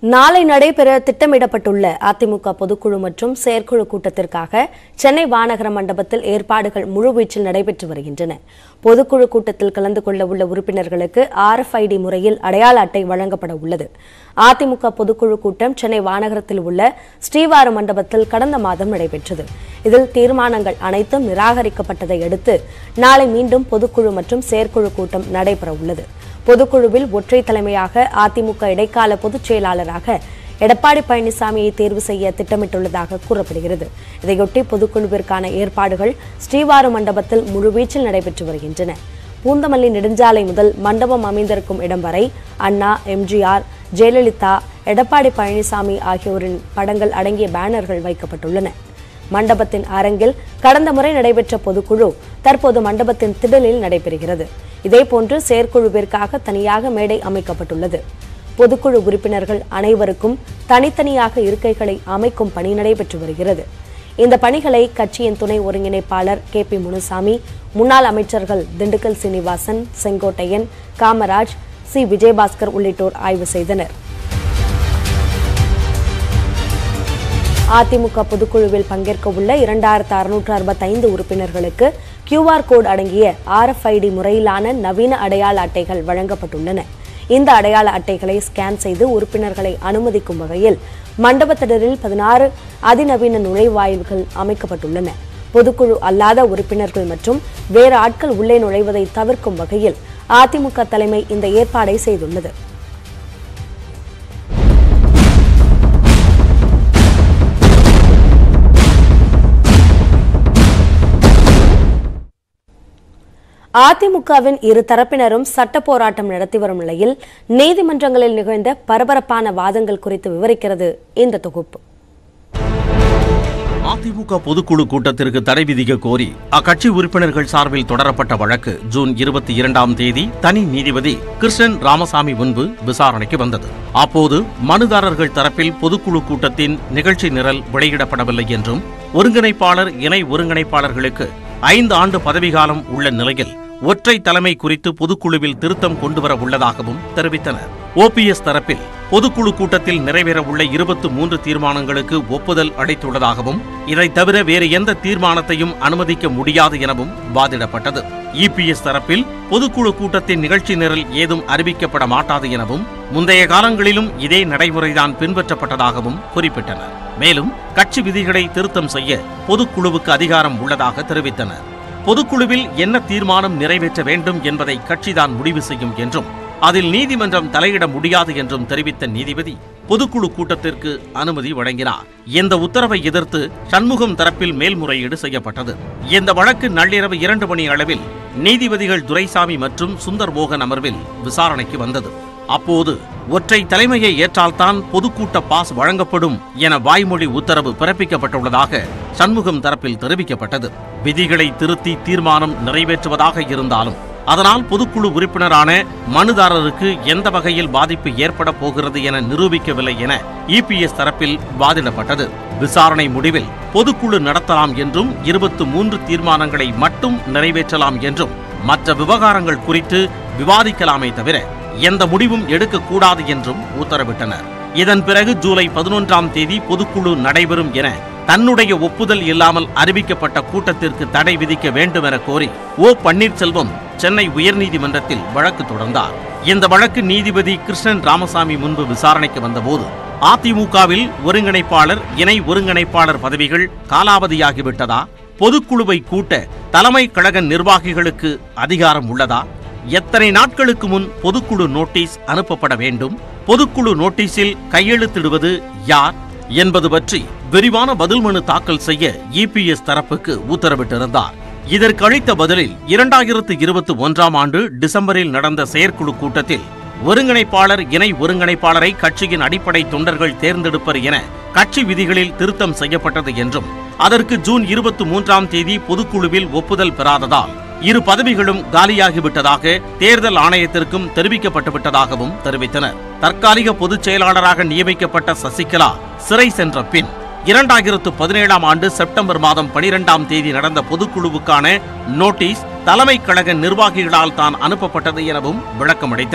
நாளை நடைபெற திட்டமிடப்பட்டுள்ள அதிமுக பொதுக்குழு மற்றும் செயற்குழு கூட்டத்திற்காக சென்னை வானகர மண்டபத்தில் ஏற்பாடுகள் முழுவீச்சில் நடைபெற்று வருகின்றன பொதுக்குழு கூட்டத்தில் கலந்து கொள்ள உள்ள உறுப்பினர்களுக்கு ஆர்எஃப்ஐடி முறையில் அடையாள அட்டை வழங்கப்பட உள்ளது அதிமுக பொதுக்குழு கூட்டம் சென்னை வானகரத்தில் உள்ள ஸ்ரீவார மண்டபத்தில் கடந்த மாதம் நடைபெற்றது இதில் தீர்மானங்கள் அனைத்தும் நிராகரிக்கப்பட்டதை அடுத்து நாளை மீண்டும் பொதுக்குழு மற்றும் செயற்குழு கூட்டம் நடைபெற உள்ளது பொதுக்குழுவில் ஒற்றை தலைமையாக அதிமுக இடைக்கால பொதுச் செயலாளராக எடப்பாடி பழனிசாமியை தேர்வு செய்ய திட்டமிட்டுள்ளதாக கூறப்படுகிறது இதையொட்டி பொதுக்குழுவிற்கான ஏற்பாடுகள் ஸ்ரீவாரு மண்டபத்தில் முழுவீச்சில் நடைபெற்று வருகின்றன பூந்தமல்லி நெடுஞ்சாலை முதல் மண்டபம் அமைந்திருக்கும் இடம் வரை அண்ணா எம்ஜிஆர் ஜெயலலிதா எடப்பாடி பழனிசாமி ஆகியோரின் படங்கள் அடங்கிய பேனர்கள் வைக்கப்பட்டுள்ளன மண்டபத்தின் அரங்கில் கடந்த முறை நடைபெற்ற பொதுக்குழு தற்போது மண்டபத்தின் திடலில் நடைபெறுகிறது இதேபோன்று செயற்குழுவிற்காக தனியாக மேடை அமைக்கப்பட்டுள்ளது பொதுக்குழு உறுப்பினர்கள் அனைவருக்கும் தனித்தனியாக இருக்கைகளை அமைக்கும் பணி நடைபெற்று வருகிறது இந்த பணிகளை கட்சியின் துணை ஒருங்கிணைப்பாளர் கே பி முனுசாமி முன்னாள் அமைச்சர்கள் திண்டுக்கல் சீனிவாசன் செங்கோட்டையன் காமராஜ் சி விஜயபாஸ்கர் உள்ளிட்டோர் ஆய்வு செய்தனர் அதிமுக பொதுக்குழுவில் பங்கேற்க உள்ள இரண்டாயிரத்து அறுநூற்று அறுபத்தைந்து உறுப்பினர்களுக்கு கியூஆர் கோட் அடங்கிய ஆர்எஃப்ஐடி முறையிலான நவீன அடையாள அட்டைகள் வழங்கப்பட்டுள்ளன இந்த அடையாள அட்டைகளை ஸ்கேன் செய்து உறுப்பினர்களை அனுமதிக்கும் வகையில் மண்டபத்திடரில் பதினாறு அதிநவீன நுழைவாயில்கள் அமைக்கப்பட்டுள்ளன பொதுக்குழு அல்லாத உறுப்பினர்கள் மற்றும் வேறு ஆட்கள் உள்ளே நுழைவதை தவிர்க்கும் வகையில் அதிமுக தலைமை இந்த ஏற்பாடை செய்துள்ளது அதிமுகவின் இரு தரப்பினரும் சட்ட போராட்டம் நடத்தி வரும் நிலையில் நீதிமன்றங்களில் நிகழ்ந்த பரபரப்பான வாதங்கள் குறித்து விவரிக்கிறது இந்த தொகுப்பு அதிமுக பொதுக்குழு கூட்டத்திற்கு தடை விதிக்க கோரி அக்கட்சி உறுப்பினர்கள் சார்பில் தொடரப்பட்ட வழக்கு ஜூன் இருபத்தி இரண்டாம் தேதி தனி நீதிபதி கிருஷ்ணன் ராமசாமி முன்பு விசாரணைக்கு வந்தது அப்போது மனுதாரர்கள் தரப்பில் பொதுக்குழு கூட்டத்தின் நிகழ்ச்சி நிரல் வெளியிடப்படவில்லை என்றும் ஒருங்கிணைப்பாளர் இணை ஒருங்கிணைப்பாளர்களுக்கு ஐந்து ஆண்டு பதவிக்காலம் உள்ள நிலையில் ஒற்றை தலைமை குறித்து பொதுக்குழுவில் திருத்தம் கொண்டுவர உள்ளதாகவும் தெரிவித்தனர் ஓபிஎஸ் தரப்பில் பொதுக்குழு கூட்டத்தில் நிறைவேற உள்ள இருபத்து மூன்று தீர்மானங்களுக்கு ஒப்புதல் அளித்துள்ளதாகவும் இதை தவிர வேறு எந்த தீர்மானத்தையும் அனுமதிக்க முடியாது எனவும் வாதிடப்பட்டது இபிஎஸ் தரப்பில் பொதுக்குழு கூட்டத்தின் நிகழ்ச்சி நிரல் ஏதும் அறிவிக்கப்பட மாட்டாது எனவும் முந்தைய காலங்களிலும் இதே நடைமுறைதான் பின்பற்றப்பட்டதாகவும் குறிப்பிட்டனர் மேலும் கட்சி விதிகளை திருத்தம் செய்ய பொதுக்குழுவுக்கு அதிகாரம் உள்ளதாக தெரிவித்தனர் பொதுக்குழுவில் என்ன தீர்மானம் நிறைவேற்ற வேண்டும் என்பதை கட்சிதான் முடிவு செய்யும் என்றும் அதில் நீதிமன்றம் தலையிட முடியாது என்றும் தெரிவித்த நீதிபதி பொதுக்குழு கூட்டத்திற்கு அனுமதி வழங்கினார் இந்த உத்தரவை எதிர்த்து சண்முகம் தரப்பில் மேல்முறையீடு செய்யப்பட்டது இந்த வழக்கு நள்ளிரவு இரண்டு மணி அளவில் நீதிபதிகள் துரைசாமி மற்றும் சுந்தர் மோகன் அமர்வில் விசாரணைக்கு வந்தது அப்போது ஒற்றை தலைமையை ஏற்றால்தான் பொதுக்கூட்ட பாஸ் வழங்கப்படும் என வாய்மொழி உத்தரவு பிறப்பிக்கப்பட்டுள்ளதாக சண்முகம் தரப்பில் தெரிவிக்கப்பட்டது விதிகளை திருத்தி தீர்மானம் நிறைவேற்றுவதாக இருந்தாலும் அதனால் பொதுக்குழு உறுப்பினரான மனுதாரருக்கு எந்த வகையில் பாதிப்பு ஏற்பட போகிறது என நிரூபிக்கவில்லை என இபிஎஸ் தரப்பில் வாதிடப்பட்டது விசாரணை முடிவில் பொதுக்குழு நடத்தலாம் என்றும் இருபத்து மூன்று தீர்மானங்களை மட்டும் நிறைவேற்றலாம் என்றும் மற்ற விவகாரங்கள் குறித்து விவாதிக்கலாமே தவிர எந்த முடிவும் எடுக்கக்கூடாது என்றும் உத்தரவிட்டனர் இதன் பிறகு ஜூலை பதினொன்றாம் தேதி பொதுக்குழு நடைபெறும் என தன்னுடைய ஒப்புதல் இல்லாமல் அறிவிக்கப்பட்ட கூட்டத்திற்கு தடை விதிக்க வேண்டும் என கோரி ஓ பன்னீர்செல்வம் சென்னை உயர்நீதிமன்றத்தில் வழக்கு தொடர்ந்தார் இந்த வழக்கு நீதிபதி கிருஷ்ணன் ராமசாமி முன்பு விசாரணைக்கு வந்தபோது அதிமுகவில் ஒருங்கிணைப்பாளர் இணை ஒருங்கிணைப்பாளர் பதவிகள் காலாவதியாகிவிட்டதா பொதுக்குழுவை கூட்ட தலைமை கழக நிர்வாகிகளுக்கு அதிகாரம் உள்ளதா எத்தனை நாட்களுக்கு முன் பொதுக்குழு நோட்டீஸ் அனுப்பப்பட வேண்டும் பொதுக்குழு நோட்டீஸில் கையெழுத்திடுவது யார் என்பது பற்றி விரிவான பதில் மனு தாக்கல் செய்ய இபிஎஸ் தரப்புக்கு உத்தரவிட்டிருந்தார் இதற்கு அளித்த பதிலில் இரண்டாயிரத்து இருபத்தி ஒன்றாம் ஆண்டு டிசம்பரில் நடந்த செயற்குழு கூட்டத்தில் ஒருங்கிணைப்பாளர் இணை ஒருங்கிணைப்பாளரை கட்சியின் அடிப்படை தொண்டர்கள் தேர்ந்தெடுப்பர் என கட்சி விதிகளில் திருத்தம் செய்யப்பட்டது என்றும் அதற்கு ஜூன் இருபத்தி மூன்றாம் தேதி பொதுக்குழுவில் ஒப்புதல் பெறாததால் இரு பதவிகளும் காலியாகிவிட்டதாக தேர்தல் ஆணையத்திற்கும் தெரிவிக்கப்பட்டுவிட்டதாகவும் தெரிவித்தனர் தற்காலிக பொதுச் செயலாளராக நியமிக்கப்பட்ட சசிகலா சிறை சென்ற பின் இரண்டாயிரத்து பதினேழாம் ஆண்டு செப்டம்பர் மாதம் பனிரெண்டாம் தேதி நடந்த பொதுக்குழுவுக்கான நோட்டீஸ் தலைமை கழக நிர்வாகிகளால் தான் அனுப்பப்பட்டது எனவும் விளக்கமளித்தனர்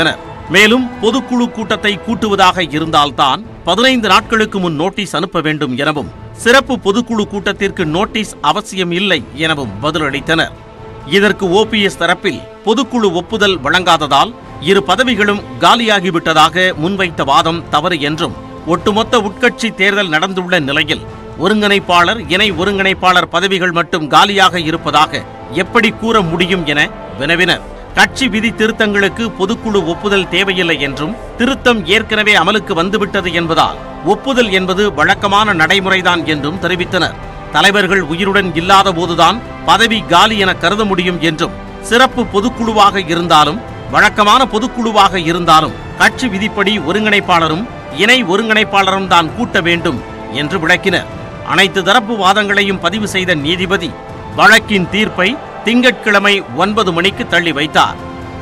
மேலும் பொதுக்குழு கூட்டத்தை கூட்டுவதாக இருந்தால்தான் பதினைந்து நாட்களுக்கு முன் நோட்டீஸ் அனுப்ப வேண்டும் எனவும் சிறப்பு பொதுக்குழு கூட்டத்திற்கு நோட்டீஸ் அவசியம் இல்லை எனவும் பதிலளித்தனர் இதற்கு ஓபிஎஸ் தரப்பில் பொதுக்குழு ஒப்புதல் வழங்காததால் இரு பதவிகளும் காலியாகிவிட்டதாக முன்வைத்த வாதம் தவறு என்றும் ஒட்டுமொத்த உட்கட்சி தேர்தல் நடந்துள்ள நிலையில் ஒருங்கிணைப்பாளர் இணை ஒருங்கிணைப்பாளர் பதவிகள் மட்டும் காலியாக இருப்பதாக எப்படி கூற முடியும் என வினவினர் கட்சி விதி திருத்தங்களுக்கு பொதுக்குழு ஒப்புதல் தேவையில்லை என்றும் திருத்தம் ஏற்கனவே அமலுக்கு வந்துவிட்டது என்பதால் ஒப்புதல் என்பது வழக்கமான நடைமுறைதான் என்றும் தெரிவித்தனர் தலைவர்கள் உயிருடன் இல்லாத போதுதான் பதவி காலி என கருத முடியும் என்றும் சிறப்பு பொதுக்குழுவாக இருந்தாலும் வழக்கமான பொதுக்குழுவாக இருந்தாலும் கட்சி விதிப்படி ஒருங்கிணைப்பாளரும் இணை ஒருங்கிணைப்பாளரும் தான் கூட்ட வேண்டும் என்று விளக்கினர் அனைத்து தரப்பு வாதங்களையும் பதிவு செய்த நீதிபதி வழக்கின் தீர்ப்பை திங்கட்கிழமை ஒன்பது மணிக்கு தள்ளி வைத்தார்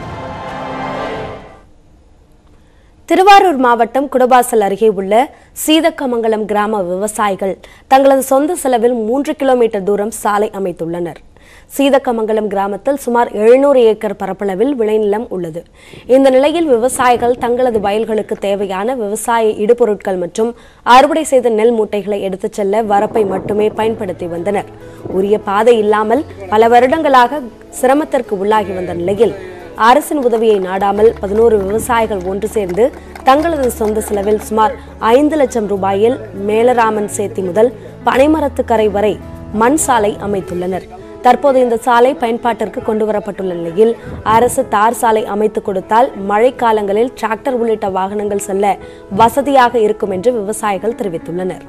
திருவாரூர் மாவட்டம் குடபாசல் அருகே உள்ள சீதக்கமங்கலம் கிராம விவசாயிகள் தங்களது சொந்த செலவில் மூன்று கிலோமீட்டர் தூரம் சாலை அமைத்துள்ளனர் சீதக்கமங்கலம் கிராமத்தில் சுமார் எழுநூறு ஏக்கர் பரப்பளவில் விளைநிலம் உள்ளது இந்த நிலையில் விவசாயிகள் தங்களது வயல்களுக்கு தேவையான விவசாய இடுபொருட்கள் மற்றும் அறுவடை செய்த நெல் மூட்டைகளை எடுத்துச் செல்ல வரப்பை மட்டுமே பயன்படுத்தி வந்தனர் உரிய பாதை இல்லாமல் பல வருடங்களாக சிரமத்திற்கு உள்ளாகி வந்த நிலையில் அரசின் உதவியை நாடாமல் பதினோரு விவசாயிகள் ஒன்று சேர்ந்து தங்களது சொந்த செலவில் சுமார் ஐந்து லட்சம் ரூபாயில் மேலராமன் சேத்தி முதல் பனைமரத்துக்கரை வரை மண் சாலை அமைத்துள்ளனர் தற்போது இந்த சாலை பயன்பாட்டிற்கு கொண்டு வரப்பட்டுள்ள நிலையில் அரசு தார் சாலை அமைத்துக் கொடுத்தால் மழைக்காலங்களில் டிராக்டர் உள்ளிட்ட வாகனங்கள் செல்ல வசதியாக இருக்கும் என்று விவசாயிகள் தெரிவித்துள்ளனர்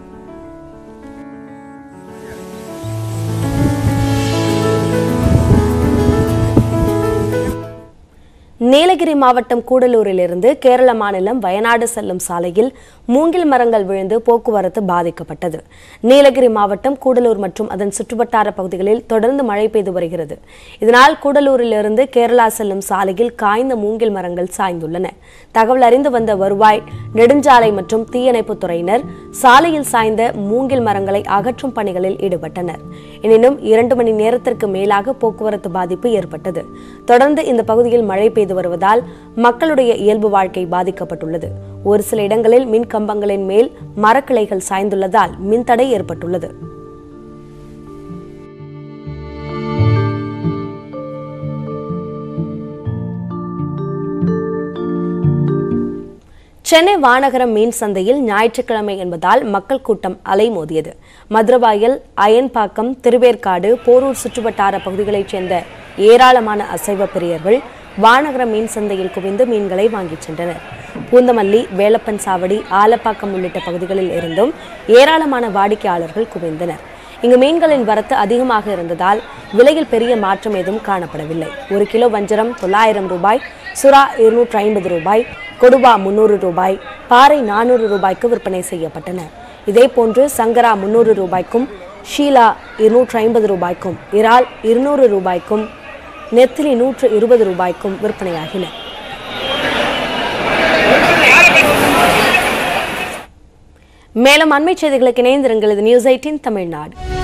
நீலகிரி மாவட்டம் கூடலூரிலிருந்து கேரள மாநிலம் வயநாடு செல்லும் சாலையில் மூங்கில் மரங்கள் விழுந்து போக்குவரத்து பாதிக்கப்பட்டது நீலகிரி மாவட்டம் கூடலூர் மற்றும் அதன் சுற்றுவட்டார பகுதிகளில் தொடர்ந்து மழை பெய்து வருகிறது இதனால் கூடலூரிலிருந்து கேரளா செல்லும் சாலையில் காய்ந்த மூங்கில் மரங்கள் சாய்ந்துள்ளன தகவல் அறிந்து வந்த வருவாய் நெடுஞ்சாலை மற்றும் தீயணைப்புத் துறையினர் சாலையில் சாய்ந்த மூங்கில் மரங்களை அகற்றும் பணிகளில் ஈடுபட்டனர் எனினும் இரண்டு மணி நேரத்திற்கு மேலாக போக்குவரத்து பாதிப்பு ஏற்பட்டது தொடர்ந்து இந்த பகுதியில் மழை பெய்து வருவதால் மக்களுடைய இயல்பு வாழ்க்கை பாதிக்கப்பட்டுள்ளது ஒரு சில இடங்களில் மின் கம்பங்களின் மேல் மரக்கிளைகள் சாய்ந்துள்ளதால் மின்தடை ஏற்பட்டுள்ளது சென்னை வானகரம் மீன் சந்தையில் ஞாயிற்றுக்கிழமை என்பதால் மக்கள் கூட்டம் அலைமோதியது மதுரவாயல் அயன்பாக்கம் திருவேற்காடு போரூர் சுற்றுவட்டார பகுதிகளைச் சேர்ந்த ஏராளமான அசைவ பிரியர்கள் வானகரம் மீன் சந்தையில் குவிந்து மீன்களை வாங்கிச் சென்றனர் பூந்தமல்லி வேலப்பன் சாவடி ஆலப்பாக்கம் உள்ளிட்ட பகுதிகளில் இருந்தும் ஏராளமான வாடிக்கையாளர்கள் குவிந்தனர் இங்கு மீன்களின் வரத்து அதிகமாக இருந்ததால் விலையில் பெரிய மாற்றம் எதுவும் காணப்படவில்லை ஒரு கிலோ வஞ்சரம் தொள்ளாயிரம் ரூபாய் சுறா இருநூற்றி ஐம்பது ரூபாய் கொடுவா முன்னூறு ரூபாய் பாறை நானூறு ரூபாய்க்கு விற்பனை செய்யப்பட்டன இதேபோன்று சங்கரா முன்னூறு ரூபாய்க்கும் ஷீலா இருநூற்றி ஐம்பது ரூபாய்க்கும் இறால் இருநூறு ரூபாய்க்கும் நெத்திலி நூற்று இருபது ரூபாய்க்கும் விற்பனையாகின மேலும் அண்மை செய்திகளுக்கு இணைந்திருங்கள் இது நியூஸ் எயிட்டின் தமிழ்நாடு